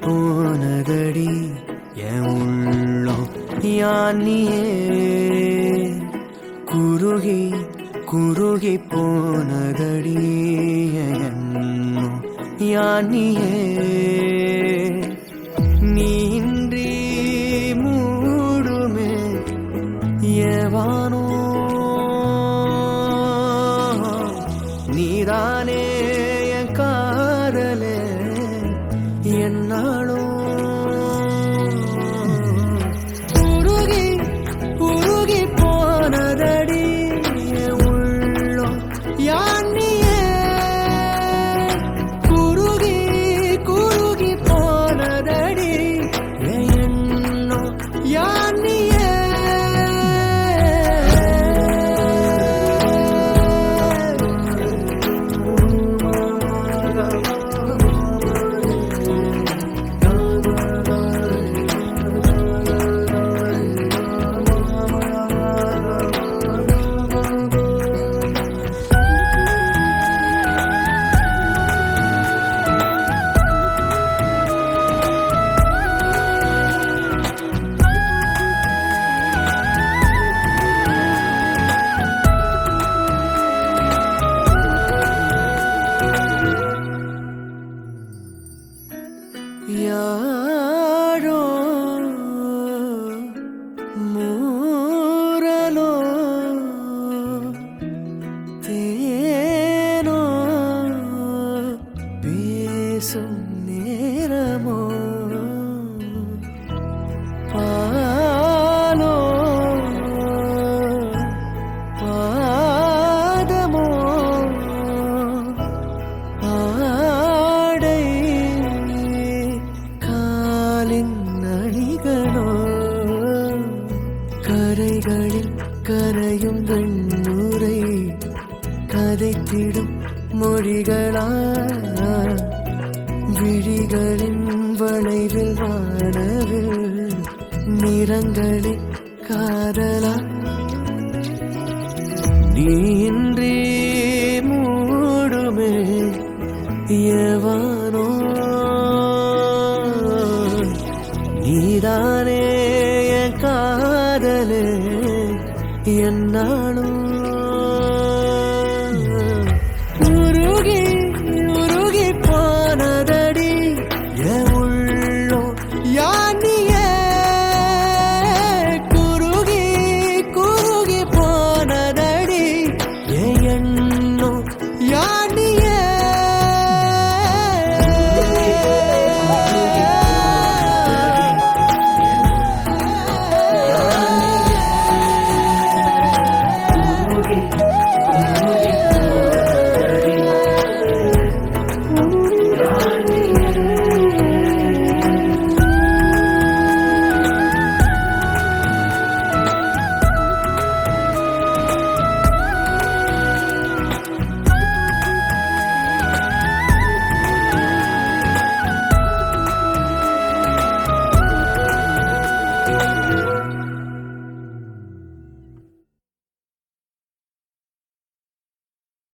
போனதடி என் உள்ளம் யானியே குருகி குருகி போனதடி என் எண்ணம் யானியே நீன்றி மூடுமே ஏவானோ நீதானே என் காதலே என்னாலும் உருகி உருகி போனதடி என் உள்ளம் யானியே குருகி குருகி போனதடி என் எண்ணம் யானியே யாரோ மூரலோ தேனோ பேசும் நேரமோ பாலோ பாதமோ ஆடை காலின் அணிகளோ கரைகளில் கரையும் வெண்ணுரை கதைத்திடும் மொழிகளா விழிகளின் வளைவில் வானவில் நிறங்களில் காதலா நீன்றி மூடுமே எவானோ நீதானே என் காதலே என்னாலும்